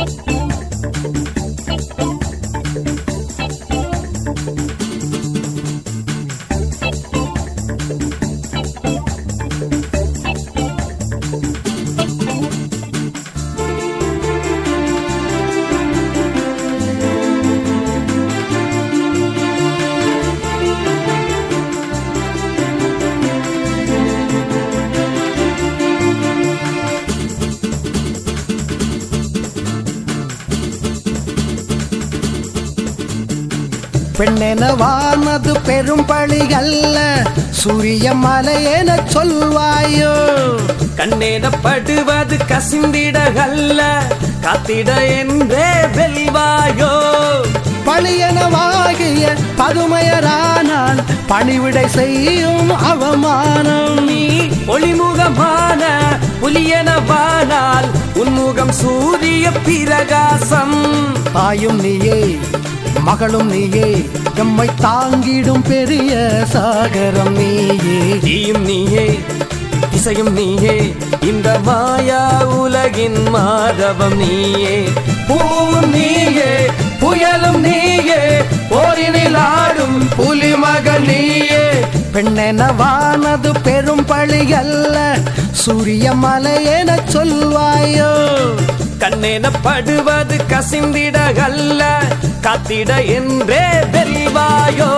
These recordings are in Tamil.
பெண்ணெனவானது பெரும் பழி அல்ல சூரிய மலை என சொல்வாயோ கண்ணேனப்படுவது கசிந்திடகல்ல காத்திட என்றே வெல்வாயோ பழியனவாகிய பதுமையரானால் பணிவிடை செய்யும் அவமானம் நீ ஒளிமுகமான புலியனவானால் உன்முகம் சூரிய பிரகாசம் தாயும் நீயே மகளும் நீயே எம்மை தாங்கிடும் பெரிய சாகரம் நீயே நீயும் நீயே இசையும் நீயே இந்த மாயா உலகின் மாதவம் நீயே பூவும் நீயே புயலும் நீயே போரினில் ஆடும் புலிமகள் நீயே பெண்ணெனவானது பெரும் பழி அல்ல சூரிய மலை என சொல்வாயோ கண்ணெனப்படுவது கசிந்திடகல்ல காத்திட என்றே வெல்வாயோ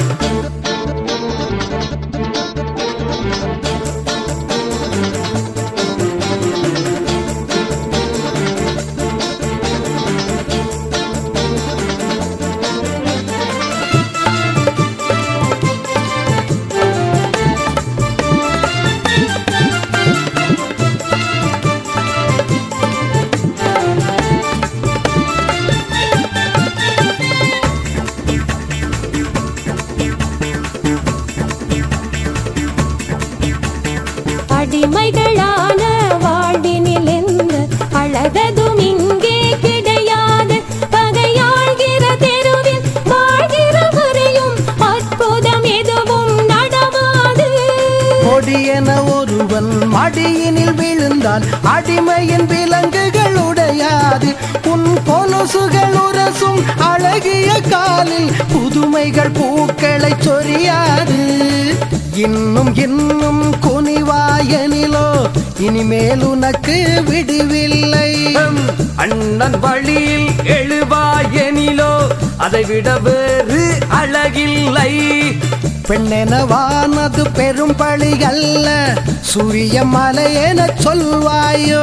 அடிமைகளான வாழ்வினில் எந்த அழகதும் இங்கே கிடையாது பகையாழ்கிற தெருவில் வாழ்கிற வரையும் அற்புதம் எதுவும் நடவாது கொடியென ஒருவன் மடியினில் விழுந்தால் அடிமையின் விலங்குகள் உடையாது உன் கொலுசுகள் உரசும் அழகிய காலில் புதுமைகள் பூக்களை சொரியாது இன்னும் இன்னும் குனிவாயனிலோ இனிமேல் உனக்கு விடுவில்லை ஹம், அண்ணன் வழியில் எழுவாயெனிலோ அதை விட வேறு அழகில்லை பெண்ணெனவானது பெரும் பழி அல்ல சூரிய மலை என சொல்வாயோ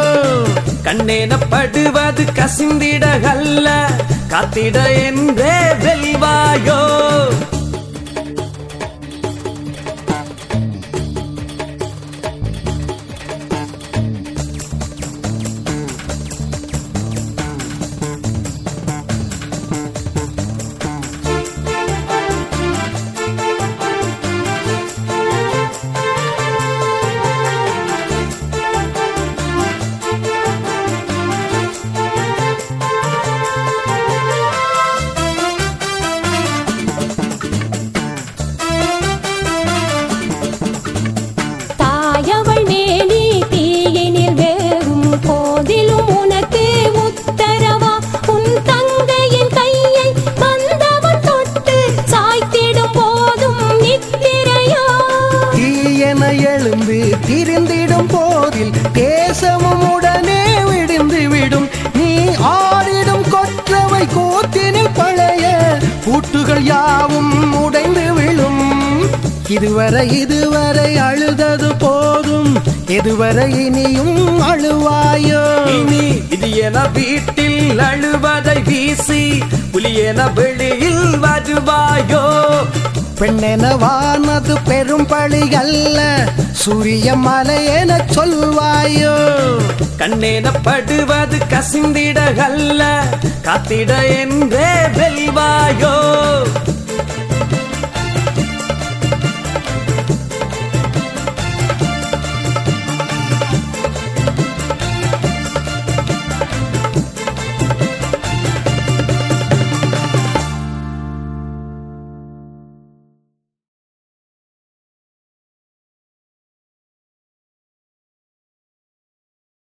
வந்தவன் தொட்டு சாய்த்திடும் போதும் நித்திரையா தீயென எழுந்து திரிந்திடும் போதில் தேசமும் உடனே விடிந்து விடும் நீ ஆடிடும் கொற்றவை கூத்தினில் பழைய கூட்டுகள் யாவும் உடைந்து விழும் இதுவரை இதுவரை அழுதது போதும் எதுவரை இனியும் அழுவாயோ இனி இது என வீட்டில் அழுவதை வீசி புலி என வெளியில் வருவாயோ பெண்ணெனவானது பெரும் பழி அல்ல சூரிய மலை என சொல்வாயோ கண்ணேனப்படுவது கசிந்திடகல்ல காத்திட என்றே வெல்வாயோ